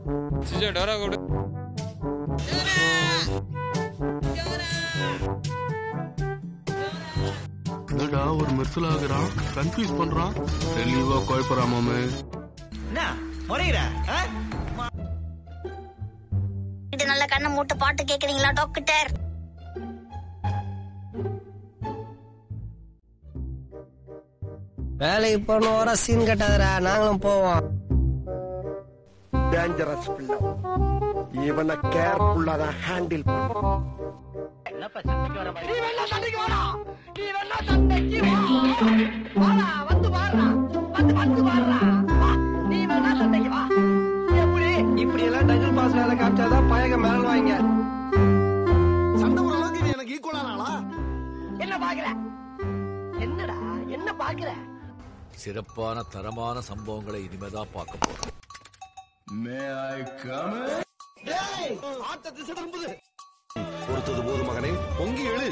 Sijo Dora கூப்பிடு என்னடா ஒரு மெர்சல் ஆகுறான் கன்ஃபியூஸ் பண்றான் தெளிவா குழப்பறான் மாமே என்ன முறையிற இது நல்ல கண்ணை மூட்டு பாட்டு கேக்குறீங்களா டாக்டர் வேலைக்கு போன வர சீன் கட்டாதடா நாங்களும் போவோம் டேஞ்சரஸ் பிள்ளை இவனை கேர்ஃபுல்லா தான் ஹேண்டில் பண்ணும் என்னப்பா சண்டைக்கு வர மாதிரி நீ வேணா சண்டைக்கு வாடா நீ வேணா சண்டைக்கு வா வாடா வந்து வாடா வந்து வந்து வாடா வா. நீ வேணா சண்டைக்கு வா எப்படி இப்படி எல்லாம் டஜல் பாஸ் வேலை காமிச்சாதான் பயக மேல வாங்க சண்டை ஒரு அளவுக்கு நீ எனக்கு ஈக்குவலானாளா என்ன பாக்குற என்னடா என்ன பாக்குற சிறப்பான தரமான சம்பவங்களை இனிமேதான் பார்க்க போறோம் ஆட்ட திசை திரும்புது பொறுத்தது போது மகனே பொங்கி எழு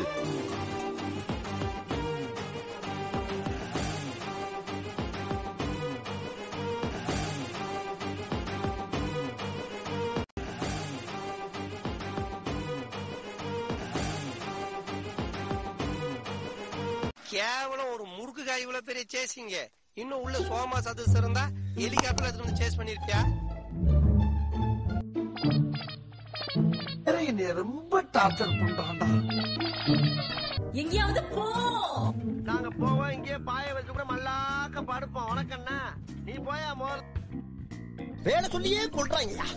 கேவலம் ஒரு முறுக்கு காய் இவ்வளவு பெரிய சேசிங்க இன்னும் உள்ள சோமா சதுஸ் இருந்தா ஹெலிகாப்டர்ல எடுத்து வந்து சேஸ் பண்ணிருப்பியா என்னை ரொம்ப டார்ச்சர் பண்றான்டா எங்கேயாவது போ நாங்க போவோம் இங்கே பாய வச்சு கூட மல்லாக்க படுப்போம் உனக்கண்ணா நீ போயா மோல் வேலை சொல்லியே கொள்றாங்கய்யா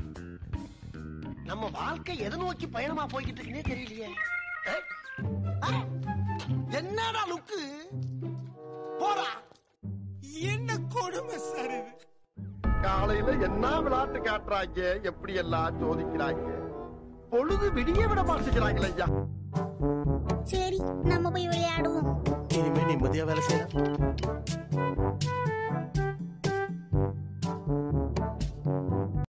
நம்ம வாழ்க்கை எதை நோக்கி பயணமா போய்கிட்டு இருக்குன்னே தெரியலையே ஆ? என்னடா லுக்கு போடா என்ன கொடுமை சார் இது காலையில என்ன விளையாட்டு காட்டுறாங்க எப்படி எல்லாம் சோதிக்கிறாங்க பொழுது விடிய விட மாட்டேங்கிறாங்களே ஐயா சரி நம்ம போய் விளையாடுவோம் இனிமே நிம்மதியா வேலை செய்யலாம்